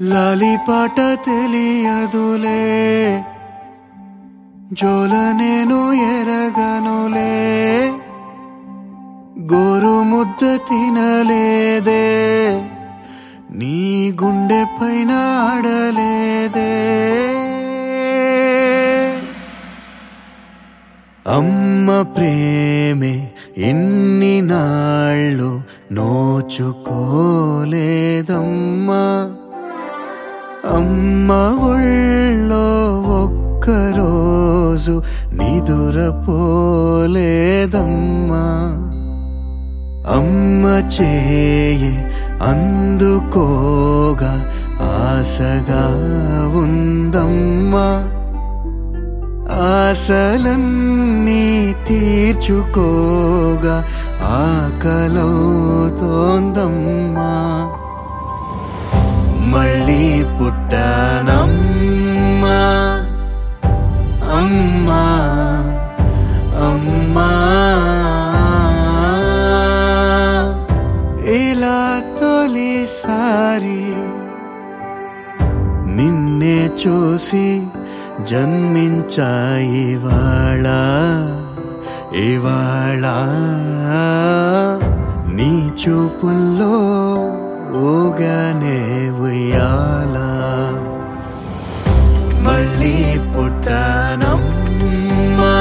లాలిపాట తెలియదులే జోల నేను ఎరగనులే గోరు ముద్ద తినలేదే నీ గుండె పైన ఆడలేదే అమ్మ ప్రేమే ఎన్ని నాళ్ళు నోచుకోలేదమ్మా అమ్మ ఒళ్ళో ఒక్కరోజు నిదురపోలేదమ్మా అమ్మ చేయి అందుకోగా ఆశగా ఉందమ్మా ఆశలన్నీ తీర్చుకోగా ఆకలవుతోందమ్మా మళ్ళీ పుట్టానమ్మా అమ్మా అమ్మా ఇలా తొలిసారి నిన్నే చూసి జన్మించాయి ఇవాళ ఇవాళ నీ చూపుల్లో ఊగానే ఉయ్యాల మళ్ళీ పుట్టానమ్మా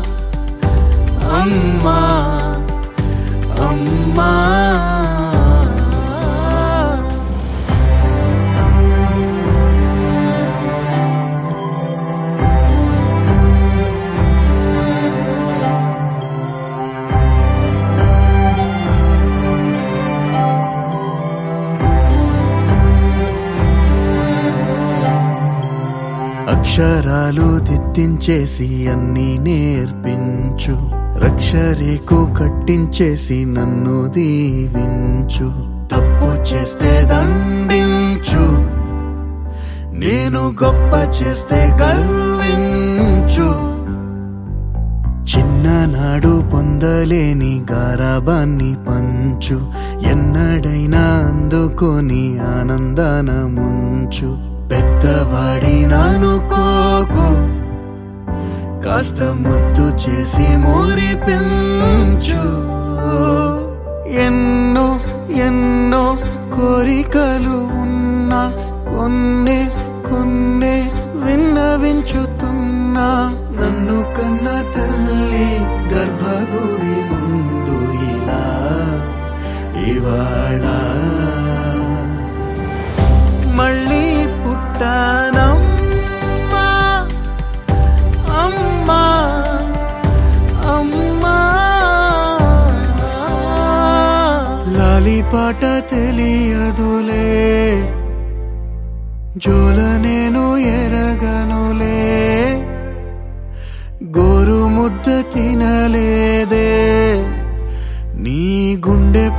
అమ్మా అమ్మా అక్షరాలు దిద్దించేసి అన్ని నేర్పించు రక్షరేకు కట్టించేసి నన్ను దీవించు తప్పు చేస్తే దండించు నేను గొప్ప చేస్తే గర్వించు చిన్ననాడు పొందలేని గారాబాన్ని పంచు ఎన్నడైనా అందుకొని ఆనందాన ముంచు పెద్దవాడి నానుకోకు కాస్త ముద్దు చేసి మోరి పెంచు ఎన్నో ఎన్నో కోరికలు ఉన్నా కొన్నే కొన్నే విన్నవించుతున్నా నన్ను కన్న తల్లి గర్భగుడి ముందు ఇలా ఇవాళ మళ్ళీ పుట్టానమ్మా అమ్మా అమ్మా లాలిపాట తెలియదులే జోల నేను ఎరగనులే గోరు ముద్ద తినలేదే నీ గుండె